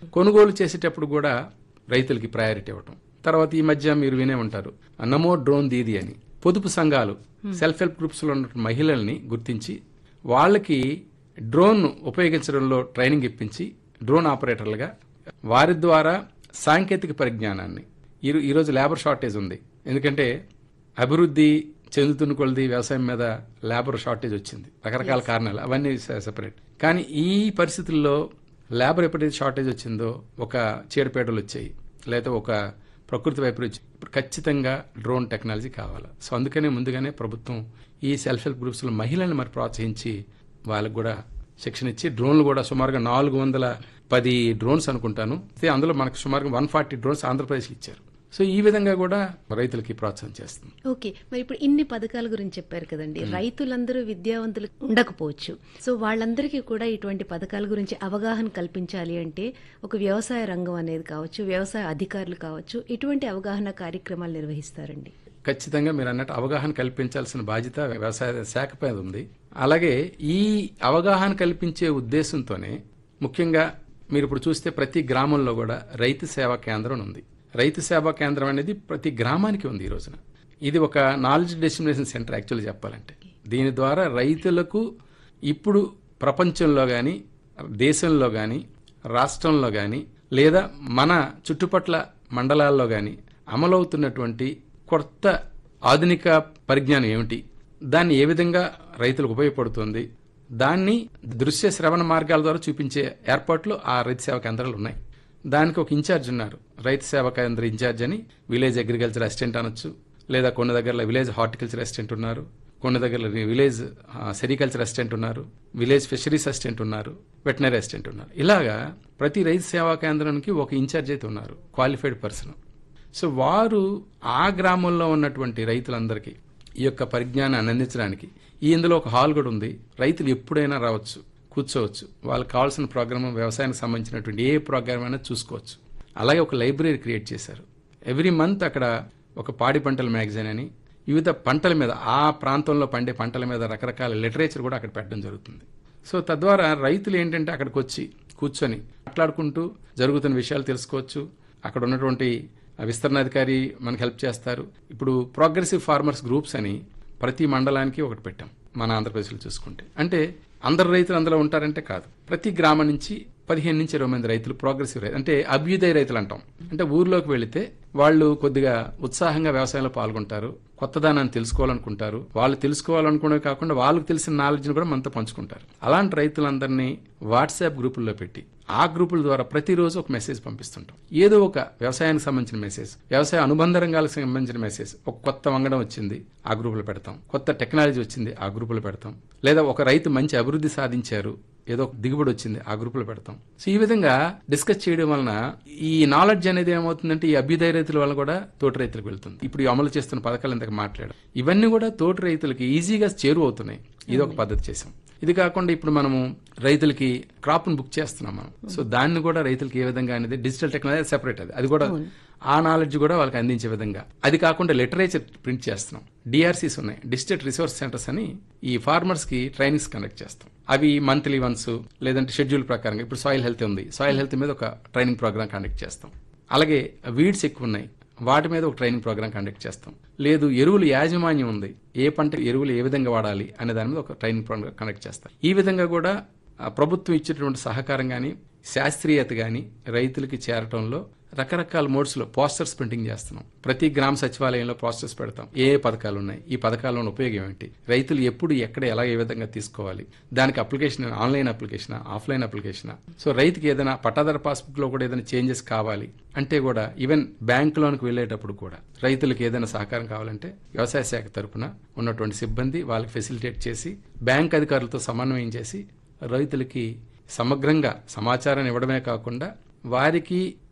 కొనుగోలు చేసేటప్పుడు కూడా రైతులకి ప్రయారిటీ ఇవ్వటం తర్వాత ఈ మధ్య మీరు వినే ఉంటారు నమో డ్రోన్ దీది అని పొదుపు సంఘాలు సెల్ఫ్ హెల్ప్ గ్రూప్స్ లో ఉన్న మహిళల్ని గుర్తించి వాళ్ళకి డ్రోన్ ఉపయోగించడంలో ట్రైనింగ్ ఇప్పించి డ్రోన్ ఆపరేటర్లుగా వారి ద్వారా సాంకేతిక పరిజ్ఞానాన్ని ఈ- ఈరోజు లేబర్ షార్టేజ్ ఉంది ఎందుకంటే అభివృద్ధి చెందుతున్న కొలది వ్యవసాయం మీద లేబర్ షార్టేజ్ వచ్చింది రకరకాల కారణాలు అవన్నీ సెపరేట్ కానీ ఈ పరిస్థితుల్లో లేబర్ ఎప్పుడైతే షార్టేజ్ వచ్చిందో ఒక చీడపేటలు వచ్చాయి లేదా ఒక ప్రకృతి వైపరీత్యం ఇప్పుడు ఖచ్చితంగా డ్రోన్ టెక్నాలజీ కావాలి సో అందుకనే ముందుగానే ప్రభుత్వం ఈ సెల్ఫ్ హెల్ప్ గ్రూప్స్లో మహిళల్ని మరి ప్రోత్సహించి వాళ్ళకు కూడా శిక్షణ ఇచ్చి డ్రోన్లు కూడా సుమారుగా నాలుగు వందల పది డ్రోన్స్ అనుకుంటాను అయితే అందులో మనకు సుమారుగా వన్ ఫార్టీ డ్రోన్స్ ఆంధ్రప్రదేశ్కి ఇచ్చారు సో ఈ విధంగా కూడా రైతులకి ప్రోత్సాహం చేస్తుంది ఓకే మరి ఇప్పుడు ఇన్ని పథకాల గురించి చెప్పారు కదండి రైతులందరూ విద్యావంతులు ఉండకపోవచ్చు సో వాళ్ళందరికీ కూడా ఇటువంటి పథకాల గురించి అవగాహన కల్పించాలి అంటే ఒక వ్యవసాయ రంగం అనేది కావచ్చు వ్యవసాయ అధికారులు కావచ్చు ఇటువంటి అవగాహన కార్యక్రమాలు నిర్వహిస్తారండి ఖచ్చితంగా మీరు అన్నట్టు అవగాహన కల్పించాల్సిన బాధ్యత వ్యవసాయ శాఖ పైన ఉంది అలాగే ఈ అవగాహన కల్పించే ఉద్దేశంతోనే ముఖ్యంగా మీరు ఇప్పుడు చూస్తే ప్రతి గ్రామంలో కూడా రైతు సేవా కేంద్రం అని ఉంది రైతు సేవా కేంద్రం అనేది ప్రతి గ్రామానికి ఉంది ఈ రోజున ఇది ఒక నాలెడ్జ్ డెస్టినేషన్ సెంటర్ యాక్చువల్లీ చెప్పాలంటే దీని ద్వారా రైతులకు ఇప్పుడు ప్రపంచంలో కానీ దేశంలో కానీ రాష్ట్రంలో కానీ లేదా మన చుట్టుపట్ల మండలాల్లో కానీ అమలవుతున్నటువంటి కొత్త ఆధునిక పరిజ్ఞానం ఏమిటి దాన్ని ఏ విధంగా రైతులకు ఉపయోగపడుతుంది దాన్ని దృశ్య శ్రవణ మార్గాల ద్వారా చూపించే ఏర్పాట్లు ఆ రైతు సేవా కేంద్రాలు ఉన్నాయి దానికి ఒక ఇన్ఛార్జ్ ఉన్నారు రైతు సేవా కేంద్ర ఇన్ఛార్జ్ అని విలేజ్ అగ్రికల్చర్ అసిస్టెంట్ అనొచ్చు లేదా కొన్ని దగ్గరలో విలేజ్ హార్టికల్చర్ అసిస్టెంట్ ఉన్నారు కొన్ని దగ్గర విలేజ్ సెరికల్చర్ అసిస్టెంట్ ఉన్నారు విలేజ్ ఫిషరీస్ అసిస్టెంట్ ఉన్నారు వెటనరీ అసిస్టెంట్ ఉన్నారు ఇలాగా ప్రతి రైతు సేవా కేంద్రానికి ఒక ఇన్ఛార్జ్ అయితే ఉన్నారు క్వాలిఫైడ్ పర్సన్ సో వారు ఆ గ్రామంలో ఉన్నటువంటి రైతులందరికీ ఈ యొక్క పరిజ్ఞానాన్ని అందించడానికి ఈ ఇందులో ఒక హాల్ కూడా ఉంది రైతులు ఎప్పుడైనా రావచ్చు కూర్చోవచ్చు వాళ్ళకి కావాల్సిన ప్రోగ్రామ్ వ్యవసాయానికి సంబంధించినటువంటి ఏ ప్రోగ్రామ్ అయినా చూసుకోవచ్చు అలాగే ఒక లైబ్రరీ క్రియేట్ చేశారు ఎవ్రీ మంత్ అక్కడ ఒక పాడి పంటల మ్యాగజైన్ అని వివిధ పంటల మీద ఆ ప్రాంతంలో పండే పంటల మీద రకరకాల లిటరేచర్ కూడా అక్కడ పెట్టడం జరుగుతుంది సో తద్వారా రైతులు ఏంటంటే అక్కడికి వచ్చి కూర్చొని మాట్లాడుకుంటూ జరుగుతున్న విషయాలు తెలుసుకోవచ్చు అక్కడ ఉన్నటువంటి ఆ విస్తరణాధికారి మనకు హెల్ప్ చేస్తారు ఇప్పుడు ప్రోగ్రెసివ్ ఫార్మర్స్ గ్రూప్స్ అని ప్రతి మండలానికి ఒకటి పెట్టాం మన ఆంధ్రప్రదేశ్లో చూసుకుంటే అంటే అందరు రైతులు అందులో ఉంటారంటే కాదు ప్రతి గ్రామం నుంచి పదిహేను నుంచి ఇరవై మంది రైతులు ప్రోగ్రెసివ్ రైతు అంటే అభ్యుదయ రైతులు అంటాం అంటే ఊర్లోకి వెళితే వాళ్ళు కొద్దిగా ఉత్సాహంగా వ్యవసాయంలో పాల్గొంటారు కొత్తదానాన్ని తెలుసుకోవాలనుకుంటారు వాళ్ళు తెలుసుకోవాలనుకునే కాకుండా వాళ్ళకి తెలిసిన నాలెడ్జ్ని కూడా మనతో పంచుకుంటారు అలాంటి రైతులందరినీ వాట్సాప్ గ్రూపుల్లో పెట్టి ఆ గ్రూపుల ద్వారా ప్రతిరోజు ఒక మెసేజ్ పంపిస్తుంటాం ఏదో ఒక వ్యవసాయానికి సంబంధించిన మెసేజ్ వ్యవసాయ అనుబంధ రంగాలకు సంబంధించిన మెసేజ్ ఒక కొత్త వంగడం వచ్చింది ఆ గ్రూపులో పెడతాం కొత్త టెక్నాలజీ వచ్చింది ఆ గ్రూపులో పెడతాం లేదా ఒక రైతు మంచి అభివృద్ధి సాధించారు ఏదో ఒక దిగుబడి వచ్చింది ఆ గ్రూపులో పెడతాం సో ఈ విధంగా డిస్కస్ చేయడం వలన ఈ నాలెడ్జ్ అనేది ఏమవుతుందంటే ఈ అభ్యుదయ రైతుల వల్ల కూడా తోటి రైతులకు వెళ్తుంది ఇప్పుడు ఈ అమలు చేస్తున్న పథకాలు ఇంతకు మాట్లాడారు ఇవన్నీ కూడా తోటి రైతులకి ఈజీగా చేరువవుతున్నాయి ఇది ఒక పద్ధతి చేసాం ఇది కాకుండా ఇప్పుడు మనము రైతులకి క్రాప్ బుక్ చేస్తున్నాం మనం సో దాన్ని కూడా రైతులకి ఏ విధంగా అనేది డిజిటల్ టెక్నాలజీ సెపరేట్ అది అది కూడా ఆ నాలెడ్జ్ కూడా వాళ్ళకి అందించే విధంగా అది కాకుండా లిటరేచర్ ప్రింట్ చేస్తున్నాం డిఆర్సీస్ ఉన్నాయి డిస్ట్రిక్ట్ రిసోర్స్ సెంటర్స్ అని ఈ ఫార్మర్స్ కి ట్రైనింగ్స్ కండక్ట్ చేస్తాం అవి మంత్లీ వన్స్ లేదంటే షెడ్యూల్ ప్రకారంగా ఇప్పుడు సాయిల్ హెల్త్ ఉంది సాయిల్ హెల్త్ మీద ఒక ట్రైనింగ్ ప్రోగ్రామ్ కండక్ట్ చేస్తాం అలాగే వీడ్స్ ఎక్కువ ఉన్నాయి వాటి మీద ఒక ట్రైనింగ్ ప్రోగ్రామ్ కండక్ట్ చేస్తాం లేదు ఎరువులు యాజమాన్యం ఉంది ఏ పంట ఎరువులు ఏ విధంగా వాడాలి అనే దాని మీద ఒక ట్రైనింగ్ ప్రోగ్రామ్ కండక్ట్ చేస్తాం ఈ విధంగా కూడా ఆ, ప్రభుత్వం ఇచ్చేటువంటి సహకారం కానీ శాస్త్రీయత కానీ రైతులకి చేరటంలో రకరకాల మోడ్స్ లో పోస్టర్స్ ప్రింటింగ్ చేస్తున్నాం ప్రతి గ్రామ సచివాలయంలో పోస్టర్స్ పెడతాం ఏ ఏ పథకాలు ఉన్నాయి ఈ పథకాల ఉపయోగం ఏంటి రైతులు ఎప్పుడు ఎక్కడ ఎలా ఏ విధంగా తీసుకోవాలి దానికి application online application offline application so రైతుకి ఏదైనా పట్టాదార పాస్బుక్ లో కూడా ఏదైనా చేంజెస్ కావాలి అంటే కూడా ఈవెన్ బ్యాంక్ లోనికి వెళ్ళేటప్పుడు కూడా రైతులకు ఏదైనా సహకారం కావాలంటే వ్యవసాయ శాఖ తరపున ఉన్నటువంటి సిబ్బంది వాళ్ళకి ఫెసిలిటేట్ చేసి బ్యాంక్ అధికారులతో సమన్వయం చేసి రైతులకి సమగ్రంగా సమాచారాన్ని ఇవ్వడమే కాకుండా వారికి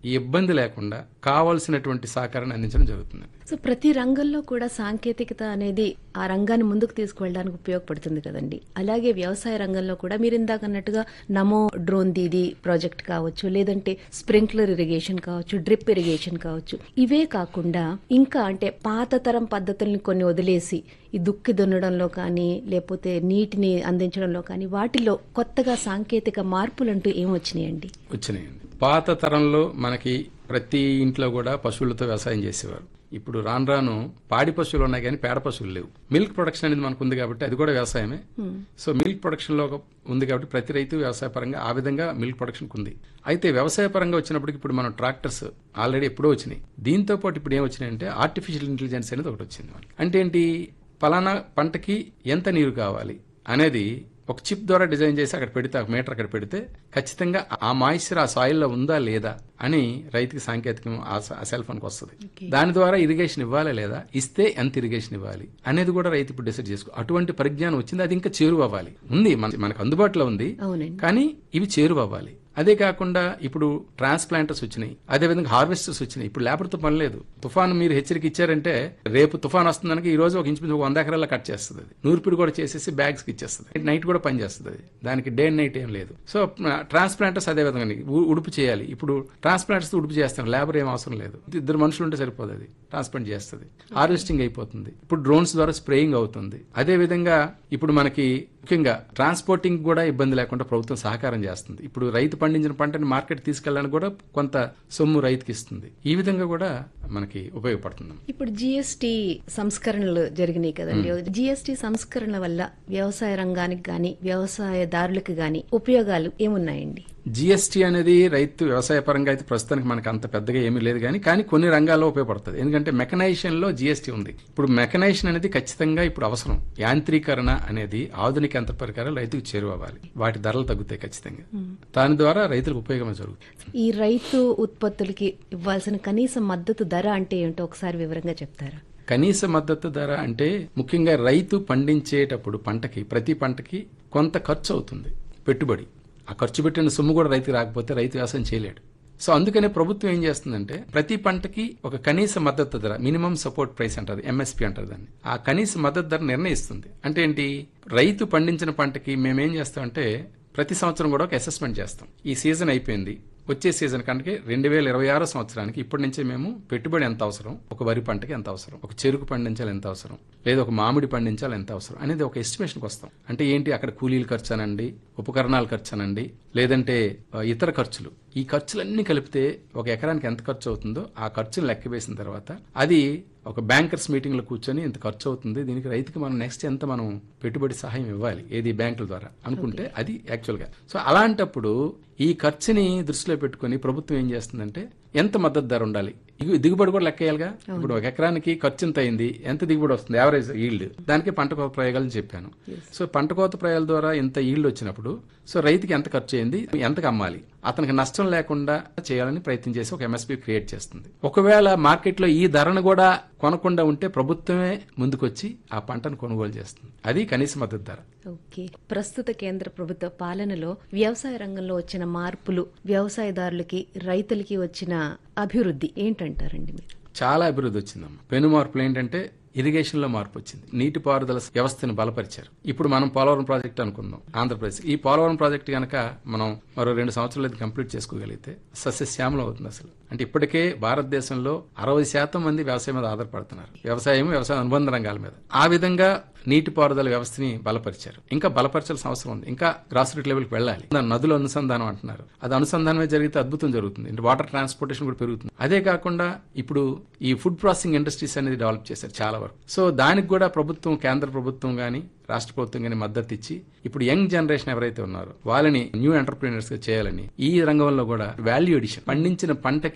ఈ ఇబ్బంది లేకుండా కావాల్సినటువంటి సహకారాన్ని అందించడం జరుగుతుంది సో ప్రతి రంగంలో కూడా సాంకేతికత అనేది ఆ రంగాన్ని ముందుకు తీసుకువెళ్ళడానికి ఉపయోగపడుతుంది కదండి అలాగే వ్యవసాయ రంగంలో కూడా మీరు ఇందాక అన్నట్టుగా నమో డ్రోన్ దీది ప్రాజెక్ట్ కావచ్చు లేదంటే స్ప్రింక్లర్ ఇరిగేషన్ కావచ్చు డ్రిప్ ఇరిగేషన్ కావచ్చు ఇవే కాకుండా ఇంకా అంటే పాత తరం పద్ధతుల్ని కొన్ని వదిలేసి ఈ దుక్కి దున్నడంలో కానీ లేకపోతే నీటిని అందించడంలో కానీ వాటిలో కొత్తగా సాంకేతిక మార్పులంటూ ఏమొచ్చినాయండి వచ్చినాయండి పాత తరంలో మనకి ప్రతి ఇంట్లో కూడా పశువులతో వ్యవసాయం చేసేవారు ఇప్పుడు రాను రాను పాడి పశువులు ఉన్నాయి కానీ పేడ పశువులు లేవు మిల్క్ ప్రొడక్షన్ అనేది మనకు ఉంది కాబట్టి అది కూడా వ్యవసాయమే సో మిల్క్ ప్రొడక్షన్ లో ఒక- ఉంది కాబట్టి ప్రతి రైతు వ్యవసాయ పరంగా ఆ విధంగా మిల్క్ ప్రొడక్షన్ ఉంది అయితే వ్యవసాయ పరంగా వచ్చినప్పటికి ఇప్పుడు మనం ట్రాక్టర్స్ ఆల్రెడీ ఎప్పుడో వచ్చినాయి దీంతో పాటు ఇప్పుడు ఏం వచ్చినాయంటే ఆర్టిఫిషియల్ ఇంటెలిజెన్స్ అనేది ఒకటి వచ్చింది మనకి. అంటే ఏంటి పలానా పంటకి ఎంత నీరు కావాలి అనేది ఒక చిప్ ద్వారా డిజైన్ చేసి అక్కడ పెడితే ఒక మీటర్ అక్కడ పెడితే ఖచ్చితంగా ఆ మాయిశ్చర్ ఆ సాయిల్లో ఉందా లేదా అని రైతుకి సాంకేతికం ఆ స- ఆ సెల్ ఫోన్కి వస్తుంది దాని ద్వారా ఇరిగేషన్ ఇవ్వాలా లేదా ఇస్తే ఎంత ఇరిగేషన్ ఇవ్వాలి అనేది కూడా రైతు ఇప్పుడు డిసైడ్ చేసుకో అటువంటి పరిజ్ఞానం వచ్చింది అది ఇంకా చేరువ అవ్వాలి ఉంది మన- మనకు అందుబాటులో ఉంది అవునండి కానీ ఇవి చేరువ అవ్వాలి అదే కాకుండా ఇప్పుడు ట్రాన్స్ప్లాంటర్స్ వచ్చినాయి అదే విధంగా హార్వెస్టర్స్ వచ్చినాయి ఇప్పుడు లేబర్తో పని లేదు తుఫాను మీరు హెచ్చరిక ఇచ్చారంటే రేపు తుఫాన్ వస్తుందనక ఈ రోజు ఒక ఇంచు ఒక వంద ఎకరాల కట్ చేస్తుంది అది నూర్పిడి కూడా చేసేసి బ్యాగ్స్ కి ఇచ్చేస్తుంది నైట్ కూడా పని చేస్తుంది అది దానికి డే అండ్ నైట్ ఏం లేదు సో ట్రాన్స్ప్లాంటర్స్ అదే విధంగా ఉ- ఉడుపు చేయాలి ఇప్పుడు ట్రాన్స్ప్లాంటర్స్ ఉడుపు చేస్తాం లేబర్ ఏం అవసరం లేదు ఇద్దరు మనుషులు ఉంటే సరిపోదు అది ట్రాన్స్ప్లాంట్ చేస్తుంది హార్వెస్టింగ్ అయిపోతుంది ఇప్పుడు డ్రోన్స్ ద్వారా స్ప్రేయింగ్ అవుతుంది అదే విధంగా ఇప్పుడు మనకి ముఖ్యంగా ట్రాన్స్పోర్టింగ్ కూడా ఇబ్బంది లేకుండా ప్రభుత్వం సహకారం చేస్తుంది ఇప్పుడు రైతు పండించిన పంటని మార్కెట్ తీసుకెళ్ళడానికి కూడా కొంత సొమ్ము రైతుకి ఇస్తుంది ఈ విధంగా కూడా మనకి ఉపయోగపడుతుంది ఇప్పుడు జిఎస్టి సంస్కరణలు జరిగినాయి కదండి జిఎస్టి సంస్కరణల వల్ల వ్యవసాయ రంగానికి గాని వ్యవసాయదారులకు గాని ఉపయోగాలు ఏమున్నాయండి జిఎస్టీ అనేది రైతు వ్యవసాయ పరంగా అయితే ప్రస్తుతానికి మనకు అంత పెద్దగా ఏమీ లేదు కానీ కానీ కొన్ని రంగాల్లో ఉపయోగపడుతుంది ఎందుకంటే మెకనైజేషన్ లో జిఎస్టీ ఉంది ఇప్పుడు మెకనైజేషన్ అనేది ఖచ్చితంగా ఇప్పుడు అవసరం యాంత్రీకరణ అనేది ఆధునిక యంత్ర పరికరాలు రైతుకు చేరువవ్వాలి వాటి ధరలు తగ్గుతాయి ఖచ్చితంగా దాని ద్వారా రైతులకు ఉపయోగమే జరుగుతుంది ఈ రైతు ఉత్పత్తులకి ఇవ్వాల్సిన కనీస మద్దతు ధర అంటే ఏంటో ఒకసారి వివరంగా చెప్తారా కనీస మద్దతు ధర అంటే ముఖ్యంగా రైతు పండించేటప్పుడు పంటకి ప్రతి పంటకి కొంత ఖర్చు అవుతుంది పెట్టుబడి ఆ ఖర్చు పెట్టిన సొమ్ము కూడా రైతుకి రాకపోతే రైతు వ్యవసాయం చేయలేడు సో అందుకనే ప్రభుత్వం ఏం చేస్తుందంటే ప్రతి పంటకి ఒక కనీస మద్దతు ధర మినిమం సపోర్ట్ ప్రైస్ అంటారు ఎంఎస్పి అంటారు దాన్ని ఆ కనీస మద్దతు ధర నిర్ణయిస్తుంది అంటే ఏంటి రైతు పండించిన పంటకి మేమేం చేస్తామంటే ప్రతి సంవత్సరం కూడా ఒక అసెస్మెంట్ చేస్తాం ఈ సీజన్ అయిపోయింది వచ్చే సీజన్ కనుక రెండు వేల ఇరవై ఆరో సంవత్సరానికి ఇప్పటి నుంచే మేము పెట్టుబడి ఎంత అవసరం ఒక వరి పంటకి ఎంత అవసరం ఒక చెరుకు పండించాలి ఎంత అవసరం లేదా ఒక మామిడి పండించాలి ఎంత అవసరం అనేది ఒక ఎస్టిమేషన్కి వస్తాం అంటే ఏంటి అక్కడ కూలీల ఖర్చు అనండి ఉపకరణాల ఖర్చు అనండి లేదంటే ఆ, ఇతర ఖర్చులు ఈ ఖర్చులన్నీ కలిపితే ఒక ఎకరానికి ఎంత ఖర్చు అవుతుందో ఆ ఖర్చును లెక్క వేసిన తర్వాత అది ఒక బ్యాంకర్స్ మీటింగ్ లో కూర్చొని ఇంత ఖర్చు అవుతుంది దీనికి రైతుకి మనం నెక్స్ట్ ఎంత మనం పెట్టుబడి సహాయం ఇవ్వాలి ఏది బ్యాంకుల ద్వారా అనుకుంటే అది యాక్చువల్ గా సో అలాంటప్పుడు ఈ ఖర్చుని దృష్టిలో పెట్టుకొని ప్రభుత్వం ఏం చేస్తుందంటే ఎంత మద్దతు ధర ఉండాలి ఇగు- దిగుబడి కూడా లెక్కేయాలిగా ఇప్పుడు ఒక ఎకరానికి ఖర్చు ఎంత అయింది ఎంత దిగుబడి వస్తుంది యావరేజ్ ఈల్డ్ దానికి పంట కోత ప్రయోగాలు చెప్పాను సో పంట కోత ప్రయోగాల ద్వారా ఎంత ఈల్డ్ వచ్చినప్పుడు సో రైతుకి ఎంత ఖర్చు అయింది ఎంతకు అమ్మాలి అతనికి నష్టం లేకుండా చేయాలని ప్రయత్నం చేసి ఒక ఎంఎస్పీ క్రియేట్ చేస్తుంది ఒకవేళ మార్కెట్లో ఈ ధరను కూడా కొనకుండా ఉంటే ప్రభుత్వమే ముందుకొచ్చి ఆ పంటను కొనుగోలు చేస్తుంది అది కనీస మద్దతు ధర ఓకే ప్రస్తుత కేంద్ర ప్రభుత్వ పాలనలో వ్యవసాయ రంగంలో వచ్చిన మార్పులు వ్యవసాయదారులకి రైతులకి వచ్చిన అభివృద్ధి ఏంటంటారండి మీరు చాలా అభివృద్ధి వచ్చిందమ్మా పెను మార్పులు ఏంటంటే ఇరిగేషన్ లో మార్పు వచ్చింది నీటిపారుదల వ్యవస్థను బలపరిచారు ఇప్పుడు మనం పోలవరం ప్రాజెక్ట్ అనుకుందాం ఆంధ్రప్రదేశ్ ఈ పోలవరం ప్రాజెక్ట్ గనక మనం మరో రెండు సంవత్సరాలు అయితే కంప్లీట్ చేసుకోగలిగితే సస్యశ్యామలం అవుతుంది అసలు అంటే ఇప్పటికే భారతదేశంలో అరవై శాతం మంది వ్యవసాయం మీద ఆధారపడుతున్నారు వ్యవసాయం వ్యవసాయ అనుబంధ రంగాల మీద ఆ విధంగా నీటిపారుదల వ్యవస్థని బలపరిచారు ఇంకా బలపరచాల్సిన అవసరం ఉంది ఇంకా గ్రాస్ రూట్ లెవెల్కి వెళ్ళాలి దాని నదుల అనుసంధానం అంటున్నారు అది అనుసంధానమే జరిగితే అద్భుతం జరుగుతుంది అంటే వాటర్ ట్రాన్స్పోర్టేషన్ కూడా పెరుగుతుంది అదే కాకుండా ఇప్పుడు ఈ ఫుడ్ ప్రాసెసింగ్ ఇండస్ట్రీస్ అనేది డెవలప్ చేశారు చాలా వరకు సో దానికి కూడా ప్రభుత్వం కేంద్ర ప్రభుత్వం గానీ రాష్ట్ర ప్రభుత్వం గానీ మద్దతు ఇచ్చి ఇప్పుడు యంగ్ జనరేషన్ ఎవరైతే ఉన్నారో వాళ్ళని న్యూ ఎంటర్ప్రీనర్స్ గా చేయాలని ఈ రంగంలో కూడా వాల్యూ ఎడిషన్ పండించిన పంటకి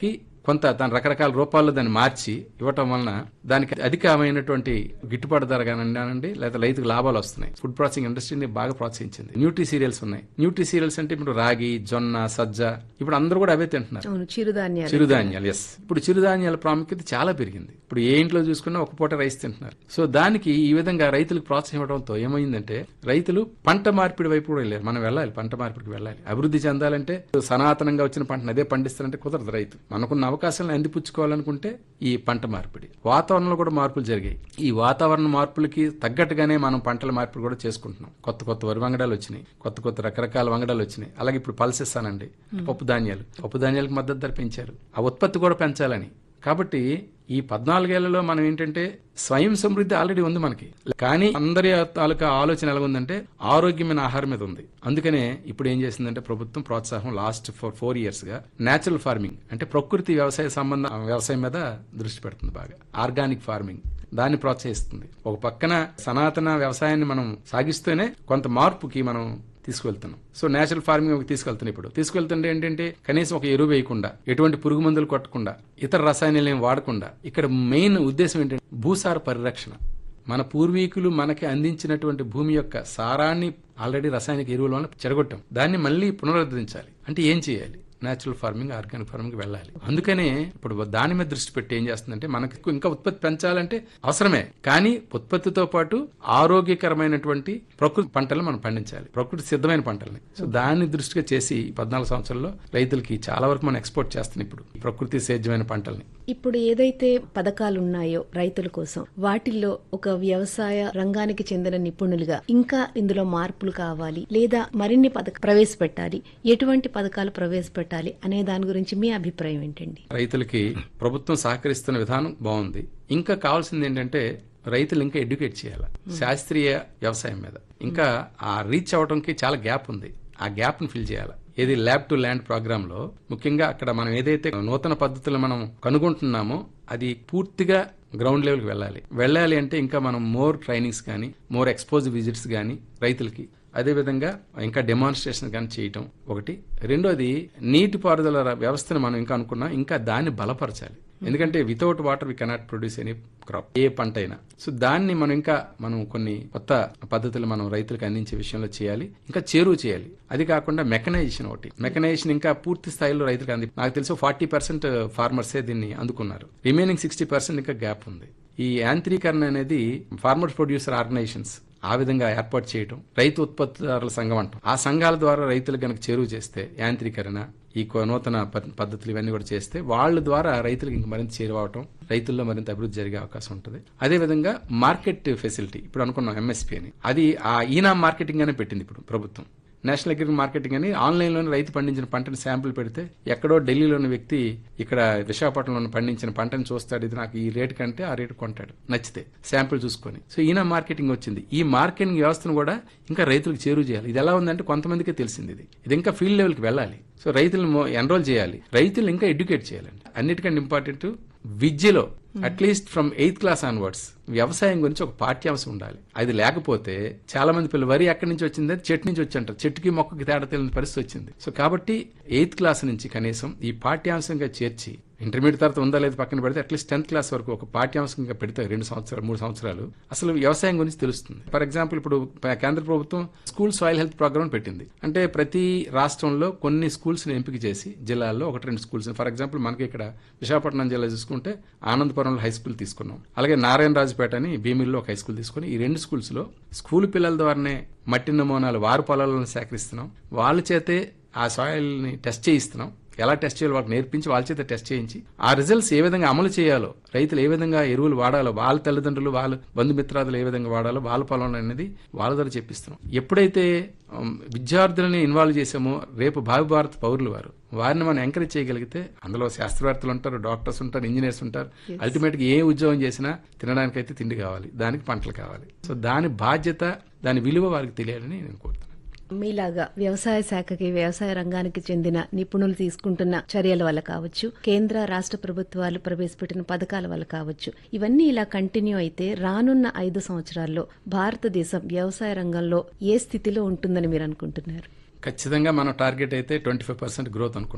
కొంత దాని రకరకాల రూపాల్లో దాన్ని మార్చి ఇవ్వటం వలన దానికి అధికమైనటువంటి గిట్టుబాటు ధర కానివ్వండి లేదా రైతుకు లాభాలు వస్తున్నాయి ఫుడ్ ప్రాసెసింగ్ ఇండస్ట్రీని బాగా ప్రోత్సహించింది న్యూట్రీ సీరియల్స్ ఉన్నాయి న్యూట్రీ సీరియల్స్ అంటే ఇప్పుడు రాగి జొన్న సజ్జ ఇప్పుడు అందరూ కూడా అవే తింటున్నారు అవును చిరుధాన్యాలు చిరుధాన్యాలు ఎస్ ఇప్పుడు చిరుధాన్యాల ప్రాముఖ్యత చాలా పెరిగింది ఇప్పుడు ఏ ఇంట్లో చూసుకున్నా ఒక పూట రైస్ తింటున్నారు సో దానికి ఈ విధంగా రైతులకు ప్రోత్సాహం ఇవ్వడంతో ఏమైందంటే రైతులు పంట మార్పిడి వైపు కూడా వెళ్ళారు మనం వెళ్ళాలి పంట మార్పిడికి వెళ్ళాలి అభివృద్ధి చెందాలంటే సనాతనంగా వచ్చిన పంటను అదే పండిస్తారంటే కుదరదు రైతు మనకున్న అవకాశాలను అందిపుచ్చుకోవాలనుకుంటే ఈ పంట మార్పిడి వాతావరణంలో కూడా మార్పులు జరిగాయి ఈ వాతావరణ మార్పులకి తగ్గట్టుగానే మనం పంటల మార్పిడి కూడా చేసుకుంటున్నాం కొత్త కొత్త వరి వంగడాలు వచ్చినాయి కొత్త కొత్త రకరకాల వంగడాలు వచ్చినాయి అలాగే ఇప్పుడు పల్సెస్ అనండి పప్పు ధాన్యాలు పప్పు ధాన్యాలకు మద్దతు ధర పెంచారు ఆ ఉత్పత్తి కూడా పెంచాలని కాబట్టి ఈ పద్నాలుగేళ్లలో మనం ఏంటంటే స్వయం సమృద్ధి ఆల్రెడీ ఉంది మనకి కానీ అందరి తాలూకా ఆలోచన ఎలా ఉందంటే ఆరోగ్యమైన ఆహారం మీద ఉంది అందుకనే ఇప్పుడు ఏం చేసిందంటే ప్రభుత్వం ప్రోత్సాహం లాస్ట్ ఫోర్ ఫోర్ ఇయర్స్ గా నేచురల్ ఫార్మింగ్ అంటే ప్రకృతి వ్యవసాయ సంబంధ వ్యవసాయం మీద దృష్టి పెడుతుంది బాగా ఆర్గానిక్ ఫార్మింగ్ దాన్ని ప్రోత్సహిస్తుంది ఒక పక్కన సనాతన వ్యవసాయాన్ని మనం సాగిస్తూనే కొంత మార్పుకి మనం తీసుకువెళ్తున్నాం సో నేచురల్ ఫార్మింగ్ తీసుకెళ్తున్నాం ఇప్పుడు తీసుకెళ్తుంటే ఏంటంటే కనీసం ఒక ఎరువు వేయకుండా ఎటువంటి పురుగు మందులు కొట్టకుండా ఇతర రసాయనాలు ఏం వాడకుండా ఇక్కడ మెయిన్ ఉద్దేశం ఏంటంటే భూసార పరిరక్షణ మన పూర్వీకులు మనకి అందించినటువంటి భూమి యొక్క సారాన్ని ఆల్రెడీ రసాయనిక ఎరువుల వల్ల చెడగొట్టాం దాన్ని మళ్ళీ పునరుద్ధరించాలి అంటే ఏం చేయాలి నేచురల్ ఫార్మింగ్ ఆర్గానిక్ ఫార్మింగ్ వెళ్ళాలి అందుకనే ఇప్పుడు దాని మీద దృష్టి పెట్టి ఏం చేస్తుందంటే మనకు ఇంకా ఉత్పత్తి పెంచాలంటే అవసరమే కానీ ఉత్పత్తితో పాటు ఆరోగ్యకరమైనటువంటి ప్రకృతి పంటలు మనం పండించాలి ప్రకృతి సిద్ధమైన పంటల్ని సో దాన్ని దృష్టిగా చేసి ఈ పద్నాలుగు సంవత్సరాల్లో రైతులకి చాలా వరకు మనం ఎక్స్పోర్ట్ చేస్తున్నాం ఇప్పుడు ఈ ప్రకృతి సేద్యమైన పంటల్ని ఇప్పుడు ఏదైతే పథకాలు ఉన్నాయో రైతుల కోసం వాటిల్లో ఒక వ్యవసాయ రంగానికి చెందిన నిపుణులుగా ఇంకా ఇందులో మార్పులు కావాలి లేదా మరిన్ని పథక ప్రవేశపెట్టాలి ఎటువంటి పథకాలు ప్రవేశపెట్టాలి అనే దాని గురించి మీ అభిప్రాయం ఏంటండి రైతులకి ప్రభుత్వం సహకరిస్తున్న విధానం బాగుంది ఇంకా కావాల్సింది ఏంటంటే రైతులు ఇంకా ఎడ్యుకేట్ చేయాలి శాస్త్రీయ వ్యవసాయం మీద ఇంకా ఆ రీచ్ అవడానికి చాలా గ్యాప్ ఉంది ఆ గ్యాప్ ని ఫిల్ చేయాలి ఏది ల్యాబ్ టు ల్యాండ్ ప్రోగ్రామ్ లో ముఖ్యంగా అక్కడ మనం ఏదైతే నూతన పద్ధతులు మనం కనుగొంటున్నామో అది పూర్తిగా గ్రౌండ్ లెవెల్కి వెళ్ళాలి వెళ్ళాలి అంటే ఇంకా మనం మోర్ ట్రైనింగ్స్ కానీ మోర్ ఎక్స్పోజ్ విజిట్స్ కానీ రైతులకి అదేవిధంగా ఇంకా డెమాన్స్ట్రేషన్ కానీ చేయటం ఒకటి రెండోది నీటిపారుదల వ్యవస్థను మనం ఇంకా అనుకున్నాం ఇంకా దాన్ని బలపరచాలి ఎందుకంటే without water we cannot produce any crop ఏ పంట అయినా సో దాన్ని మనం ఇంకా మనం కొన్ని కొత్త పద్ధతులు మనం రైతులకు అందించే విషయంలో చేయాలి ఇంకా చేరువ చేయాలి అది కాకుండా మెకనైజేషన్ ఒకటి మెకనైజేషన్ ఇంకా పూర్తి స్థాయిలో రైతులకు అంది నాకు తెలిసి ఫార్టీ పర్సెంట్ ఫార్మర్సే దీన్ని అందుకున్నారు రిమైనింగ్ సిక్స్టీ పర్సెంట్ ఇంకా గ్యాప్ ఉంది ఈ యాంత్రీకరణ అనేది ఫార్మర్ ప్రొడ్యూసర్ ఆర్గనైజేషన్స్ ఆ విధంగా ఏర్పాటు చేయటం రైతు ఉత్పత్తిదారుల సంఘం అంటాం ఆ సంఘాల ద్వారా రైతులకు గనక చేరువ చేస్తే యాంత్రీకరణ ఈ కొ- నూతన ప- పద్ధతులు ఇవన్నీ కూడా చేస్తే వాళ్ళ ద్వారా రైతులకు ఇంక మరింత చేరువవటం రైతుల్లో మరింత అభివృద్ధి జరిగే అవకాశం ఉంటుంది అదేవిధంగా మార్కెట్ ఫెసిలిటీ ఇప్పుడు అనుకున్నాం ఎంఎస్పీ అని అది ఆ ఈనా మార్కెటింగ్ అనే పెట్టింది ఇప్పుడు ప్రభుత్వం నేషనల్ అగ్రి మార్కెటింగ్ అని ఆన్లైన్లోనే రైతు పండించిన పంటని శాంపుల్ పెడితే ఎక్కడో ఢిల్లీలోని వ్యక్తి ఇక్కడ విశాఖపట్నంలో పండించిన పంటని చూస్తాడు ఇది నాకు ఈ రేటు కంటే ఆ రేటు కొంటాడు నచ్చితే శాంపుల్ చూసుకొని సో ఈయన మార్కెటింగ్ వచ్చింది ఈ మార్కెటింగ్ వ్యవస్థను కూడా ఇంకా రైతులకు చేరువ చేయాలి ఇది ఎలా ఉందంటే కొంతమందికే తెలిసింది ఇది ఇది ఇంకా ఫీల్డ్ లెవెల్కి వెళ్ళాలి సో రైతులను ఎన్రోల్ చేయాలి రైతులు ఇంకా ఎడ్యుకేట్ చేయాలండి అన్నిటికంటే ఇంపార్టెంట్ విద్యలో at least from eighth class onwards వ్యవసాయం గురించి ఒక పాఠ్యాంశం ఉండాలి అది లేకపోతే చాలా మంది పిల్లలు వరి ఎక్కడి నుంచి వచ్చింది చెట్టు నుంచి వచ్చి అంటారు చెట్టుకి మొక్కకి తేడా తెలియని పరిస్థితి వచ్చింది సో కాబట్టి ఎయిత్ క్లాస్ నుంచి కనీసం ఈ పాఠ్యాంశంగా చేర్చి ఇంటర్మీడియట్ తర్వాత ఉందా లేదు పక్కన పెడితే అట్లీస్ట్ టెన్త్ క్లాస్ వరకు ఒక పాఠ్యాంశంగా పెడితే రెండు సంవత్సరాలు మూడు సంవత్సరాలు అసలు వ్యవసాయం గురించి తెలుస్తుంది ఫర్ ఎగ్జాంపుల్ ఇప్పుడు ప- కేంద్ర ప్రభుత్వం స్కూల్ సాయిల్ హెల్త్ ప్రోగ్రామ్ పెట్టింది అంటే ప్రతి రాష్ట్రంలో కొన్ని స్కూల్స్ ని ఎంపిక చేసి జిల్లాల్లో ఒకటి రెండు స్కూల్స్ ఫర్ ఎగ్జాంపుల్ మనకి ఇక్కడ విశాఖపట్నం జిల్లా చూసుకుంటే ఆనందపురంలో హై స్కూల్ తీసుకున్నాం అలాగే నారాయణరాజుపేట అని భీమిలిలో ఒక హై స్కూల్ తీసుకుని ఈ రెండు స్కూల్స్ లో స్కూల్ పిల్లల ద్వారానే మట్టి నమూనాలు వారు పొలాలను సేకరిస్తున్నాం వాళ్ళ చేతే ఆ సాయిల్ ని టెస్ట్ చేయిస్తున్నాం ఎలా టెస్ట్ చేయాలో వాళ్ళకి నేర్పించి వాళ్ళ చేత టెస్ట్ చేయించి ఆ రిజల్ట్స్ ఏ విధంగా అమలు చేయాలో రైతులు ఏ విధంగా ఎరువులు వాడాలో వాళ్ళ తల్లిదండ్రులు వాళ్ళ బంధుమిత్రాదులు ఏ విధంగా వాడాలో వాళ్ళ పొలం అనేది వాళ్ళ ద్వారా చెప్పిస్తున్నాం ఎప్పుడైతే ఉమ్, విద్యార్థులని ఇన్వాల్వ్ చేసామో రేపు భావి భారత పౌరులు వారు వారిని మనం ఎంకరేజ్ చేయగలిగితే అందులో శాస్త్రవేత్తలు ఉంటారు డాక్టర్స్ ఉంటారు ఇంజనీర్స్ ఉంటారు అల్టిమేట్ గా ఏ ఉద్యోగం చేసినా తినడానికైతే తిండి కావాలి దానికి పంటలు కావాలి సో దాని బాధ్యత దాని విలువ వారికి తెలియాలని నేను కోరుతున్నాను మీలాగా వ్యవసాయ శాఖకి వ్యవసాయ రంగానికి చెందిన నిపుణులు తీసుకుంటున్న చర్యల వల్ల కావచ్చు కేంద్ర రాష్ట్ర ప్రభుత్వాలు ప్రవేశపెట్టిన పథకాల వల్ల కావచ్చు ఇవన్నీ ఇలా కంటిన్యూ అయితే రానున్న ఐదు సంవత్సరాల్లో భారతదేశం వ్యవసాయ రంగంలో ఏ స్థితిలో ఉంటుందని మీరు అనుకుంటున్నారు ఖచ్చితంగా మనం టార్గెట్ అయితే ట్వంటీ ఫైవ్ పర్సెంట్ గ్రోత్ అనుకున్నాం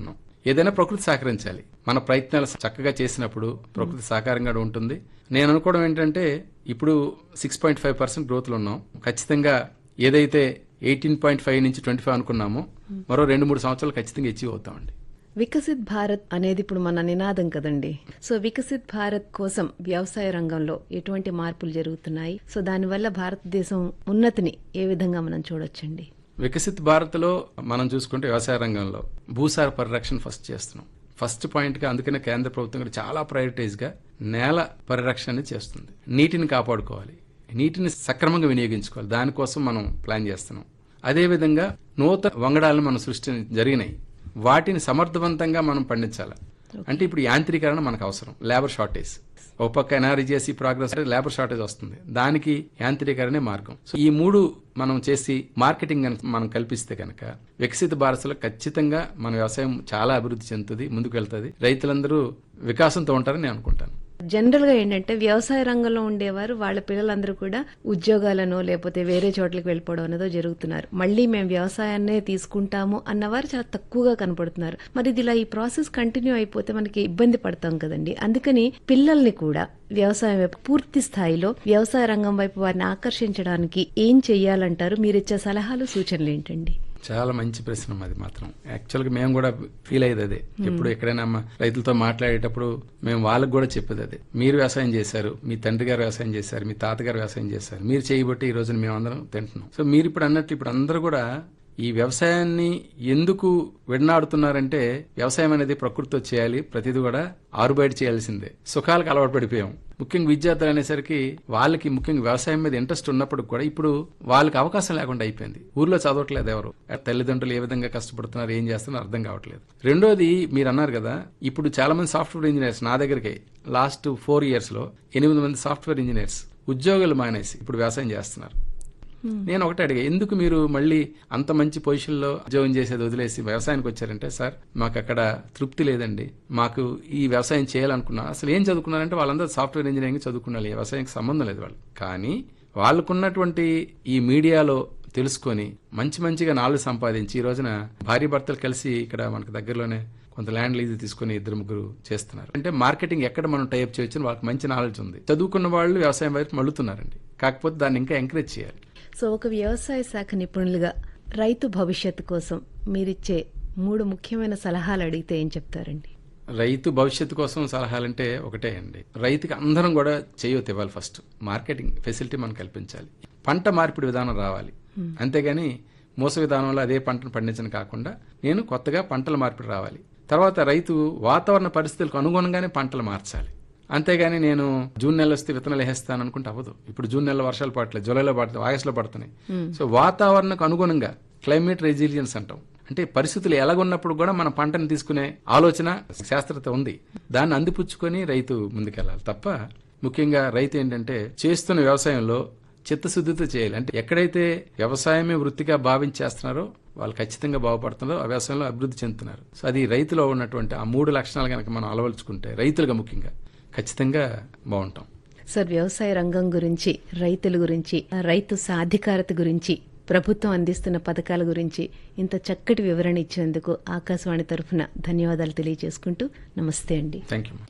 ఏదైనా ప్రకృతి సహకరించాలి మన ప్రయత్నాలు చక్కగా చేసినప్పుడు ప్రకృతి సహకారంగా ఉంటుంది నేను అనుకోవడం ఏంటంటే ఇప్పుడు సిక్స్ పాయింట్ ఫైవ్ పర్సెంట్ గ్రోత్లో ఉన్నాం ఖచ్చితంగా ఏదైతే ఎయిటీన్ పాయింట్ ఫైవ్ నుంచి ట్వంటీ ఫైవ్ అనుకున్నామో మరో రెండు మూడు సంవత్సరాలు ఖచ్చితంగా అచీవ్ అవుతామండి వికసిత్ భారత్ అనేది ఇప్పుడు మన నినాదం కదండి సో వికసిత్ భారత్ కోసం వ్యవసాయ రంగంలో ఎటువంటి మార్పులు జరుగుతున్నాయి సో దానివల్ల భారతదేశం ఉన్నతిని ఏ విధంగా మనం చూడొచ్చండి వికసిత్ భారత్లో మనం చూసుకుంటే వ్యవసాయ రంగంలో భూసార పరిరక్షణ ఫస్ట్ చేస్తున్నాం ఫస్ట్ పాయింట్ గా అందుకనే కేంద్ర ప్రభుత్వం కూడా చాలా ప్రయారిటైజ్ గా నేల పరిరక్షణ అనేది చేస్తుంది నీటిని కాపాడుకోవాలి నీటిని సక్రమంగా వినియోగించుకోవాలి దానికోసం మనం ప్లాన్ చేస్తున్నాం అదేవిధంగా నూతన వంగడాలను మనం సృష్టి జరిగినాయి వాటిని సమర్థవంతంగా మనం పండించాలి అంటే ఇప్పుడు యాంత్రీకరణ మనకు అవసరం లేబర్ షార్టేజ్ ఒక పక్క ఎన్ఆర్జీఎస్సీ ప్రోగ్రెస్ అంటే లేబర్ షార్టేజ్ వస్తుంది దానికి యాంత్రీకరణే మార్గం సో ఈ మూడు మనం చేసి మార్కెటింగ్ గనుక మనం కల్పిస్తే కనుక వికసిత భారత్లో ఖచ్చితంగా మన వ్యవసాయం చాలా అభివృద్ధి చెందుతుంది ముందుకు వెళ్తుంది రైతులందరూ వికాసంతో ఉంటారని నేను అనుకుంటాను జనరల్ గా ఏంటంటే వ్యవసాయ రంగంలో ఉండేవారు వాళ్ళ పిల్లలందరూ కూడా ఉద్యోగాలను లేకపోతే వేరే చోట్లకి వెళ్ళిపోవడం అనేదో జరుగుతున్నారు మళ్ళీ మేము వ్యవసాయాన్నే తీసుకుంటాము అన్నవారు చాలా తక్కువగా కనపడుతున్నారు మరి ఇది ఇలా ఈ ప్రాసెస్ కంటిన్యూ అయిపోతే మనకి ఇబ్బంది పడతాం కదండి అందుకని పిల్లల్ని కూడా వ్యవసాయం వైపు పూర్తి స్థాయిలో వ్యవసాయ రంగం వైపు వారిని ఆకర్షించడానికి ఏం చెయ్యాలంటారు మీరు ఇచ్చే సలహాలు సూచనలు ఏంటండి చాలా మంచి ప్రశ్న అది మాత్రం యాక్చువల్గా మేము కూడా ఫీల్ అయ్యేది అదే ఎప్పుడు ఎక్కడైనా మా రైతులతో మాట్లాడేటప్పుడు మేము వాళ్ళకి కూడా చెప్పేది అదే మీరు వ్యవసాయం చేశారు మీ తండ్రి గారు వ్యవసాయం చేశారు మీ తాతగారు వ్యవసాయం చేశారు మీరు చేయబట్టి ఈ రోజున మేమందరం తింటున్నాం సో మీరు ఇప్పుడు అన్నట్టు ఇప్పుడు అందరూ కూడా ఈ వ్యవసాయాన్ని ఎందుకు విడనాడుతున్నారంటే వ్యవసాయం అనేది ప్రకృతితో చేయాలి ప్రతిది కూడా ఆరుబయట చేయాల్సిందే సుఖాలకు అలవాటు పడిపోయాం ముఖ్యంగా విద్యార్థులు అనేసరికి వాళ్ళకి ముఖ్యంగా వ్యవసాయం మీద ఇంట్రెస్ట్ ఉన్నప్పుడు కూడా ఇప్పుడు వాళ్ళకి అవకాశం లేకుండా అయిపోయింది ఊర్లో చదవట్లేదు ఎవరు తల్లిదండ్రులు ఏ విధంగా కష్టపడుతున్నారు ఏం చేస్తున్నారు అర్థం కావట్లేదు రెండోది మీరు అన్నారు కదా ఇప్పుడు చాలా మంది సాఫ్ట్వేర్ ఇంజనీర్స్ నా దగ్గరికి లాస్ట్ ఫోర్ ఇయర్స్ లో ఎనిమిది మంది సాఫ్ట్వేర్ ఇంజనీర్స్ ఉద్యోగాలు మానేసి ఇప్పుడు వ్యవసాయం చేస్తున్నారు నేను ఒకటే అడిగా ఎందుకు మీరు మళ్ళీ అంత మంచి పొజిషన్లో ఉద్యోగం చేసేది వదిలేసి వ్యవసాయానికి వచ్చారంటే సార్ మాకు అక్కడ తృప్తి లేదండి మాకు ఈ వ్యవసాయం చేయాలనుకున్నా అసలు ఏం చదువుకున్నారంటే వాళ్ళందరూ సాఫ్ట్వేర్ ఇంజనీరింగ్ చదువుకున్నారు ఈ వ్యవసాయానికి సంబంధం లేదు వాళ్ళు కానీ వాళ్ళకున్నటువంటి ఈ మీడియాలో తెలుసుకొని మంచి మంచిగా నాలుగు సంపాదించి ఈ రోజున భార్య భర్తలు కలిసి ఇక్కడ మనకు దగ్గరలోనే కొంత ల్యాండ్ లీజ్ తీసుకుని ఇద్దరు ముగ్గురు చేస్తున్నారు అంటే మార్కెటింగ్ ఎక్కడ మనం టైప్ చేయొచ్చు వాళ్ళకి మంచి నాలెడ్జ్ ఉంది చదువుకున్న వాళ్ళు వ్యవసాయం వైపు మళ్ళుతున్నారండి కాకపోతే దాన్ని ఇంకా ఎంకరేజ్ చేయాలి సో ఒక వ్యవసాయ శాఖ నిపుణులుగా రైతు భవిష్యత్తు కోసం మీరిచ్చే మూడు ముఖ్యమైన సలహాలు అడిగితే ఏం చెప్తారండి రైతు భవిష్యత్తు కోసం సలహాలంటే ఒకటే అండి రైతుకి అందరం కూడా చేయొద్దు ఇవ్వాలి ఫస్ట్ మార్కెటింగ్ ఫెసిలిటీ మనం కల్పించాలి పంట మార్పిడి విధానం రావాలి అంతేగాని మోస విధానంలో అదే పంటను పండించడం కాకుండా నేను కొత్తగా పంటల మార్పిడి రావాలి తర్వాత రైతు వాతావరణ పరిస్థితులకు అనుగుణంగానే పంటలు మార్చాలి అంతేగాని నేను జూన్ నెల వస్తే విత్తనాలు వేస్తాను అనుకుంటే అవ్వదు ఇప్పుడు జూన్ నెలలో వర్షాలు పడట్లేదు జూలైలో పడుతుంది ఆగస్టులో పడుతున్నాయి సో వాతావరణకు అనుగుణంగా క్లైమేట్ రెసిలియన్స్ అంటాం అంటే పరిస్థితులు ఎలాగున్నప్పుడు కూడా మన పంటను తీసుకునే ఆలోచన శాస్త్రత ఉంది దాన్ని అందిపుచ్చుకొని రైతు ముందుకెళ్ళాలి తప్ప ముఖ్యంగా రైతు ఏంటంటే చేస్తున్న వ్యవసాయంలో చిత్తశుద్ధితో చేయాలి అంటే ఎక్కడైతే వ్యవసాయమే వృత్తిగా భావించేస్తున్నారో వాళ్ళు ఖచ్చితంగా బాగుపడుతున్నారో ఆ వ్యవసాయంలో అభివృద్ధి చెందుతున్నారు సో అది రైతులో ఉన్నటువంటి ఆ మూడు లక్షణాలు కనుక మనం అలవలుచుకుంటే రైతులుగా ముఖ్యంగా ఖచ్చితంగా బాగుంటాం సార్ వ్యవసాయ రంగం గురించి రైతుల గురించి రైతు సాధికారత గురించి ప్రభుత్వం అందిస్తున్న పథకాల గురించి ఇంత చక్కటి వివరణ ఇచ్చినందుకు ఆకాశవాణి తరఫున ధన్యవాదాలు తెలియజేసుకుంటూ నమస్తే అండి థ్యాంక్ యూ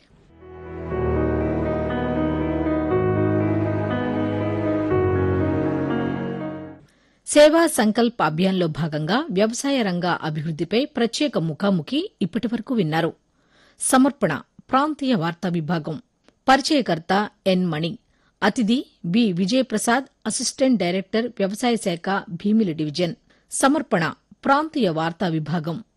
సేవా సంకల్ప్ అభియాన్లో భాగంగా వ్యవసాయ రంగ అభివృద్దిపై ప్రత్యేక ముఖాముఖి ఇప్పటి వరకు విన్నారు సమర్పణ ప్రాంతీయ వార్తా విభాగం పరిచయకర్త ఎన్ మణి అతిథి బి విజయప్రసాద్ అసిస్టెంట్ డైరెక్టర్ వ్యవసాయ శాఖ భీమిలి డివిజన్ సమర్పణ ప్రాంతీయ వార్తా విభాగం